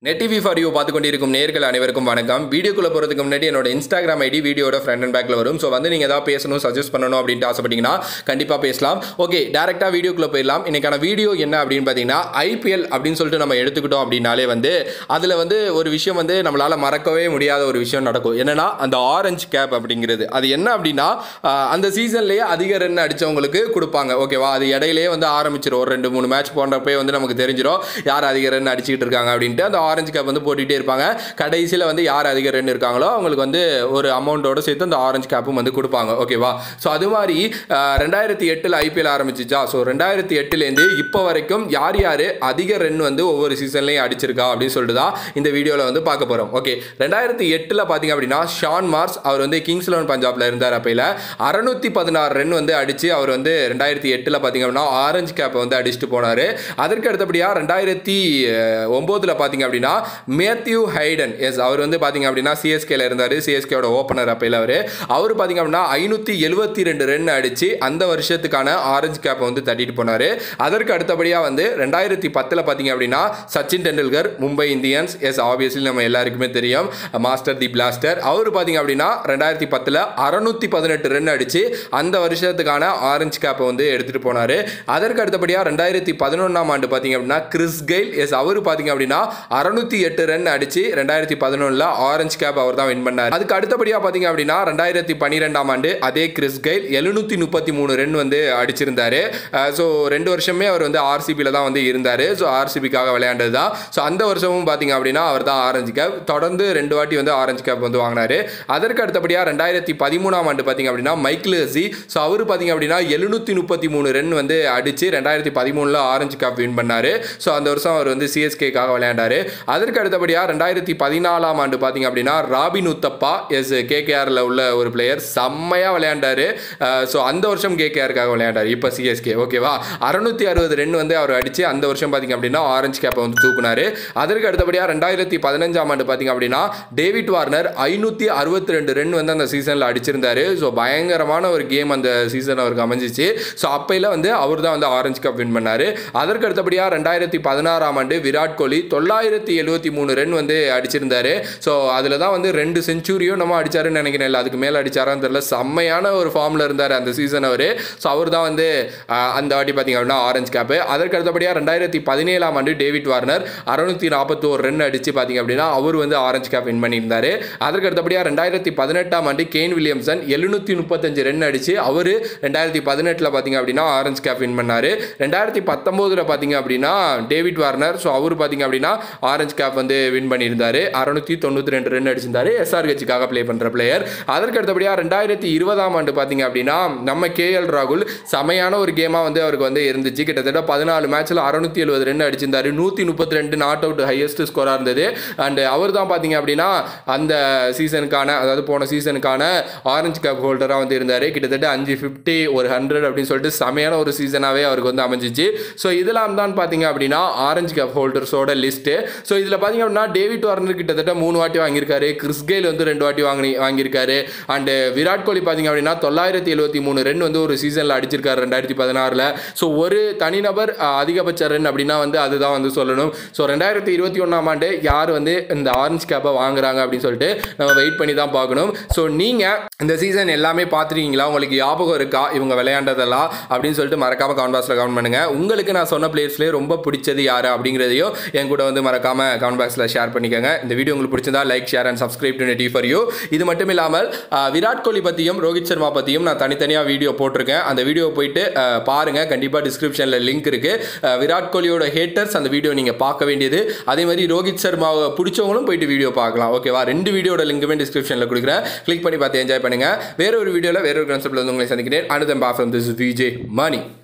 Net TV for you பார்த்து கொண்டிருக்கும் நேர்கள் அனைவருக்கும் வணக்கம் வீடியோக்குள்ள போகிறதுக்கு முன்னாடி என்னோட இன்ஸ்டாகிராம் ஐடி வீடியோட ஃப்ரண்ட் அண்ட் பேக்கில் வரும் ஸோ வந்து நீங்கள் ஏதாவது பேசணும் சஜஸ்ட் பண்ணணும் அப்படின்ட்டு ஆசைப்பட்டீங்கன்னா கண்டிப்பாக பேசலாம் ஓகே டேரெக்டாக வீடியோக்குள்ளே போயிடலாம் இன்னைக்கான வீடியோ என்ன அப்படின்னு பார்த்தீங்கன்னா ஐபிஎல் அப்படின்னு சொல்லிட்டு நம்ம எடுத்துக்கிட்டோம் அப்படின்னாலே வந்து அதில் வந்து ஒரு விஷயம் வந்து நம்மளால் மறக்கவே முடியாத ஒரு விஷயம் நடக்கும் என்னன்னா அந்த ஆரஞ்சு கேப் அப்படிங்கிறது அது என்ன அப்படின்னா ஆஹ், அந்த சீசன்லேயே அதிக ரன் அடித்தவங்களுக்கு கொடுப்பாங்க ஓகேவா அது இடையிலேயே வந்து ஆரம்பிச்சிடும் ஒரு ரெண்டு மூணு மேட்ச் போன்றப்பே வந்து நமக்கு தெரிஞ்சிடும் யார் அதிக ரன் அடிச்சுக்கிட்டு இருக்காங்க அப்படின்ட்டு அந்த ஆரஞ்சு கேப் வந்து போட்டுகிட்டே இருப்பாங்க கடைசியில் வந்து யார் அதிக ரன் இருக்காங்களோ அவங்களுக்கு வந்து ஒரு அமௌண்ட்டோட சேர்த்து அந்த ஆரஞ்சு கேப்பும் வந்து கொடுப்பாங்க ஓகேவா ஸோ அது மாதிரி ஆஹ், ரெண்டாயிரத்தி எட்டில் ஐபிஎல் ஆரம்பிச்சிச்சா ஸோ ரெண்டாயிரத்தி எட்டுலேருந்து இப்போ வரைக்கும் யார் யார் அதிக ரன் வந்து ஒவ்வொரு சீசன்லையும் அடிச்சிருக்கா அப்படின்னு சொல்லிட்டு தான் இந்த வீடியோவில் வந்து பார்க்க போகிறோம் ஓகே ரெண்டாயிரத்தி எட்டில் பார்த்தீங்க அப்படின்னா ஷான் மார்ஸ் அவர் வந்து கிங்ஸ் லெவன் பஞ்சாப்ல இருந்தார் அப்பையில் அறுநூத்தி பதினாறு ரன் வந்து அடித்து அவர் வந்து ரெண்டாயிரத்தி எட்டில் பார்த்தீங்க அப்படின்னா ஆரஞ்சு கேப்பை வந்து அடிச்சுட்டு போனார் அதற்கு அடுத்தபடியாக ரெண்டாயிரத்தி ஒம்போதில் பார்த்தீங்க அப்படின்னா மேத்யூ ஹைடன் எஸ் அவர் வந்து பார்த்தீங்க அப்படின்னா சிஎஸ்கேல இருந்தார் சிஎஸ்கேவோட ஓப்பனர் அப்பையில் அவர் அவர் பார்த்தீங்க அப்படின்னா ஐநூற்றி எழுபத்தி ரெண்டு ரன் அடித்து அந்த வருஷத்துக்கான ஆரஞ்சு கேப்பை வந்து தட்டிட்டு போனார் அதற்கு அடுத்தபடியாக வந்து ரெண்டாயிரத்தி பத்தில் பார்த்தீங்க அப்படின்னா Sachin Tendulkar Mumbai Indians yes obviously நம்ம எல்லாருக்குமே தெரியும் மாஸ்டர் தி பிளாஸ்டர் அவர் பார்த்தீங்க அப்படின்னா ரெண்டாயிரத்தி பத்தில் அறுநூத்தி பதினெட்டு ரன் அடித்து அந்த வருஷத்துக்கான ஆரஞ்சு கேப்பை வந்து எடுத்துகிட்டு போனார் அதற்கு அடுத்தபடியாக ரெண்டாயிரத்தி பதினொன்றாம் ஆண்டு பார்த்தீங்க அப்படின்னா கிறிஸ் கெயில் எஸ் அவர் பார்த்தீங்க அப்படின்னா அறுநூத்தி எட்டு ரன் அடித்து ரெண்டாயிரத்தி பதினொன்றில் ஆரஞ்சு கேப் அவர் தான் வின் பண்ணார் அதுக்கு அடுத்தபடியாக பார்த்தீங்க அப்படின்னா ரெண்டாயிரத்தி பன்னிரெண்டாம் ஆண்டு அதே கிறிஸ் கெயில் எழுநூற்றி முப்பத்தி மூணு ரன் வந்து அடிச்சிருந்தாரு ஸோ ரெண்டு வருஷமே அவர் வந்து ஆர்சிபியில் தான் வந்து இருந்தார் ஸோ ஆர்சிபிக்காக விளையாண்டது தான் ஸோ அந்த வருஷமும் பார்த்தீங்க அப்படின்னா அவர் தான் ஆரஞ்சு கேப் தொடர்ந்து ரெண்டு வாட்டி வந்து ஆரஞ்சு கேப் வந்து வாங்கினாரு அதற்கு அடுத்தபடியாக ரெண்டாயிரத்தி பதிமூணாம் ஆண்டு பார்த்தீங்க அப்படின்னா மைக்கிள் ஹசி ஸோ அவர் பார்த்தீங்க அப்படின்னா எழுநூற்றி முப்பத்தி மூணு ரன் வந்து அடித்து ரெண்டாயிரத்தி பதிமூணில் ஆரஞ்சு கேப் வின் பண்ணார் ஸோ அந்த வருஷம் அவர் வந்து சிஎஸ்கேக்காக விளையாண்டாரு அதற்கு அடுத்தபடியாக ரெண்டாயிரத்தி பதினாலாம் ஆண்டு பார்த்தீங்க அப்படின்னா ராபின் உத்தப்பா எஸ் கேகேஆரில் உள்ள ஒரு பிளேயர் செம்மையாக விளையாண்டாரு ஸோ அந்த வருஷம் கேகேஆருக்காக விளையாண்டார் இப்போ சிஎஸ்கே ஓகேவா அறுநூத்தி அறுபது ரன் வந்து அவர் அடித்து அந்த வருஷம் பார்த்தீங்க அப்படின்னா ஆரஞ்சு கேப்பை வந்து தூக்குனாரு அதற்கு அடுத்தபடியாக ரெண்டாயிரத்தி பதினஞ்சாம் ஆண்டு பார்த்தீங்க அப்படின்னா டேவிட் வார்னர் ஐநூற்றி அறுபத்தி ரெண்டு ரன் வந்து அந்த சீசனில் அடிச்சிருந்தாரு ஸோ பயங்கரமான ஒரு கேம் அந்த சீசன் அவருக்கு அமைஞ்சிச்சு ஸோ அப்பையில் வந்து அவர் தான் வந்து ஆரஞ்சு கப் வின் பண்ணார் அதற்கு அடுத்தபடியாக ரெண்டாயிரத்தி பதினாறாம் ஆண்டு விராட் கோலி தொள்ளாயிரத்தி எழுபத்தி மூணு ரன் வந்து அடிச்சிருந்தாரு ஸோ அதில் தான் வந்து ரெண்டு செஞ்சுரியும் நம்ம அடிச்சாருன்னு நினைக்கிறேன் இல்லை அதுக்கு மேலே அடிச்சாரான்னு தெரியல செம்மையான ஒரு ஃபார்மில் இருந்தார் அந்த சீசன் அவர் ஸோ அவர் தான் வந்து ஆஹ், அந்த வாட்டி பார்த்தீங்க அப்படின்னா ஆரஞ்சு கேப்பு அதற்கு அடுத்தபடியாக ரெண்டாயிரத்தி பதினேழாம் ஆண்டு டேவிட் வார்னர் அறுநூத்தி நாற்பத்தோரு ரன் அடித்து பார்த்தீங்க அப்படின்னா அவர் வந்து ஆரஞ்சு கேப் வின் பண்ணியிருந்தாரு அதற்கு அடுத்தபடியாக ரெண்டாயிரத்தி பதினெட்டாம் ஆண்டு கேன் வில்லியம்சன் எழுநூற்றி முப்பத்தஞ்சு ரன் அடித்து அவர் ரெண்டாயிரத்தி பதினெட்டில் பார்த்தீங்க அப்படின்னா ஆரஞ்சு கேப் வின் பண்ணார் ரெண்டாயிரத்தி பத்தொம்போதில் பார்த்தீங்க அப்படின்னா டேவிட் வார்னர் ஸோ அவர் பார்த்தீங்க அப்படின்னா ஆரஞ்சு கேப் வந்து வின் பண்ணியிருந்தாரு அறுநூத்தி தொண்ணூற்றி ரெண்டு ரன் அடிச்சிருந்தாரு எஸ்ஆர் கட்சிக்காக ப்ளே பண்ணுற பிளேயர் அதற்கு அடுத்தபடியாக ரெண்டாயிரத்தி இருபதாம் ஆண்டு பார்த்தீங்க அப்படின்னா நம்ம கேஎல் ராகுல் செமையான ஒரு கேமாக வந்து அவருக்கு வந்து இருந்துச்சு கிட்டத்தட்ட பதினாலு மேட்ச்சில் அறுநூத்தி எழுபது ரன் அடிச்சிருந்தாரு நூற்றி முப்பத்தி ரெண்டு நாட் அவுட் ஹையஸ்ட் ஸ்கோராக இருந்தது அண்ட் அவர் தான் பார்த்தீங்க அப்படின்னா அந்த சீசனுக்கான அதாவது போன சீசனுக்கான ஆரஞ்சு கேப் ஹோல்டராக வந்து இருந்தார் கிட்டத்தட்ட அஞ்சு ஃபிஃப்டி ஒரு ஹண்ட்ரட் அப்படின்னு சொல்லிட்டு செமையான ஒரு சீசனாகவே அவருக்கு வந்து அமைஞ்சிச்சு ஸோ இதெல்லாம் தான் பார்த்தீங்க அப்படின்னா ஆரஞ்சு கேப் ஹோல்டர்ஸோட லிஸ்ட்டு ஸோ இதில் பார்த்தீங்க அப்படின்னா டேவிட் வார்னர் கிட்டத்தட்ட மூணு வாட்டி வாங்கியிருக்காரு கிறிஸ் கெயில் வந்து ரெண்டு வாட்டி வாங்கி வாங்கியிருக்காரு அண்டு விராட் கோலி பார்த்தீங்க அப்படின்னா தொள்ளாயிரத்தி எழுபத்தி மூணு ரன் வந்து ஒரு சீசனில் அடிச்சிருக்காரு ரெண்டாயிரத்தி பதினாறில் ஸோ ஒரு தனிநபர் அஹ், அதிகபட்ச ரன் அப்படின்னா வந்து அதுதான் வந்து சொல்லணும் ஸோ ரெண்டாயிரத்தி இருபத்தி ஒன்றாம் ஆண்டு யார் வந்து இந்த ஆரஞ்சு கேப்பை வாங்குறாங்க அப்படின்னு சொல்லிட்டு நம்ம வெயிட் பண்ணி தான் பார்க்கணும் ஸோ நீங்கள் இந்த சீசன் எல்லாமே பார்த்துருக்கீங்களா உங்களுக்கு ஞாபகம் இருக்கா இவங்க விளையாண்டதெல்லாம் அப்படின்னு சொல்லிட்டு மறக்காம கமெண்ட் பாக்ஸில் கமெண்ட் பண்ணுங்க உங்களுக்கு நான் சொன்ன பிளேயர்ஸ்லேயே ரொம்ப பிடிச்சது யார் அப்படிங்கிறதையும் என் கூட வந்து மறக்காம கமெண்ட் பாக்ஸில் ஷேர் பண்ணிக்கோங்க இந்த வீடியோ உங்களுக்கு பிடிச்சிருந்தா like share and subscribe to Netty for you இது மட்டும் இல்லாமல் அஹ், விராட் கோலி பற்றியும் ரோஹித் சர்மா பற்றியும் நான் தனித்தனியாக வீடியோ போட்டிருக்கேன் அந்த வீடியோ போயிட்டு அஹ், பாருங்க கண்டிப்பாக டிஸ்கிரிப்ஷனில் லிங்க் இருக்கு அஹ், விராட் கோலியோட ஹேட்டர்ஸ் அந்த வீடியோ நீங்கள் பார்க்க வேண்டியது அதே மாதிரி ரோஹித் சர்மாவை பிடிச்சவங்களும் போயிட்டு வீடியோ பார்க்கலாம் ஓகேவா ரெண்டு வீடியோட லிங்க்குமே டிஸ்கிரிப்ஷனில் கொடுக்குறேன் கிளிக் பண்ணி பார்த்து என்ஜாய் பண்ணுங்க வேற ஒரு வீடியோவில் வேற ஒரு கான்செப்ட்ல வந்து உங்களை சந்திக்கிறேன் அனுதம் பாஃபம் திஸ் விஜே மணி